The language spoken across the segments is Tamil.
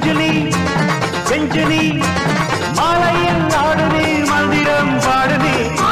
மஞ்சுளி செஞ்சுனி மாலையில் ஆடுனி மந்திரம் பாடுனி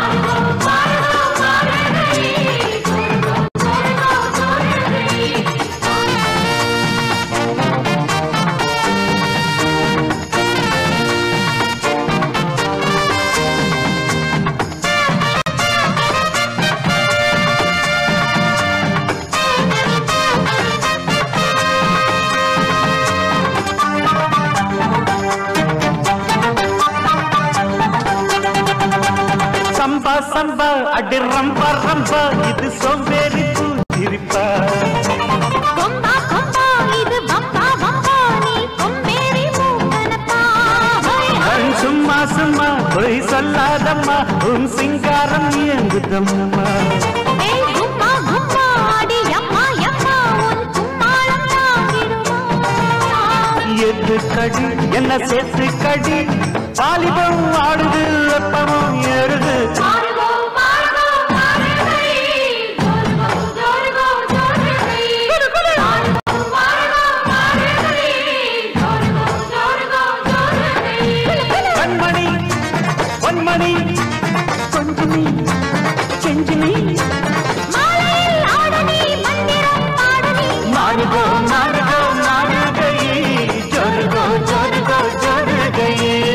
சம்பா சம்பா அடி ரம்பா ரம்பா இது சோம்பேறி பூச்சிரிப்பா கொம்பா கொம்பா இது வம்பா வம்பா நீ கொம்பேறி மூக்கனப்பா ஹோய் கண் சும்மா சும்மா பொய் சொல்லாதம்மா உன் சிங்காரம் இயங்குதம்மா ஏய் கும்மா கும்மா அடி அம்மா அம்மா உன் கும்மாளம் தாங்கிடுமா எது கடி என்ன சேர்த்து கடி வாலிபம் ஆடுது வெப்பமும் ஏறுது மாறுகோ மாறுகோ மாறுகை ஜோருகோ ஜோருகோ ஜோருகை மாறுகோ மாறுகோ மாறுகை ஜோருகோ ஜோருகோ ஜோருகை கண்மணி பொன்மணி கொஞ்சமி செஞ்சுமி மாலையில் ஆடனி மந்திரம் பாடனி நாடுகோ நாடுகோ நாடுகை ஜொருகோ ஜொருகோ ஜொருகை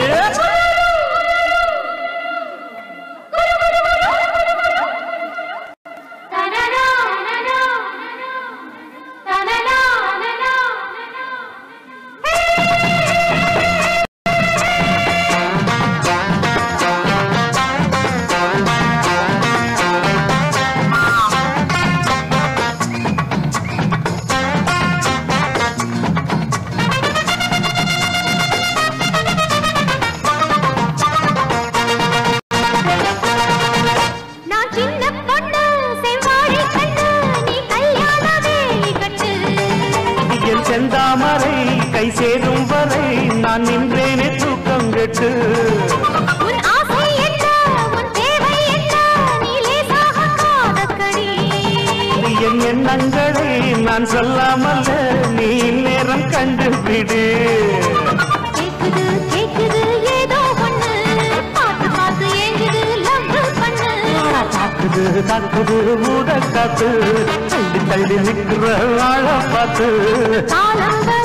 தனனா நனா தனனா நனா நான் சின்ன பொண்ணு செவ்வாழை கண்ணு நீ கல்யாண வேலி கட்டு என் செந்தாமரை கை சேரும் வரை நான் நின்றேனே தூக்கம் கெட்டு உன் ஆசை என்ன உன் தேவை என்ன நீ லேசாக காதக்கடி என் எண்ணங்களை நான் சொல்லாமல் நீ நேரம் கண்டுபிடு கேக்குது கேக்குது ஏதோ ஒண்ணு பார்த்து பார்த்து ஏங்குது லவ் பண்ணு தாக்குது தாக்குது மூட காத்து தள்ளி தள்ளி நிற்கிற வாழ பார்த்து காலங்கள்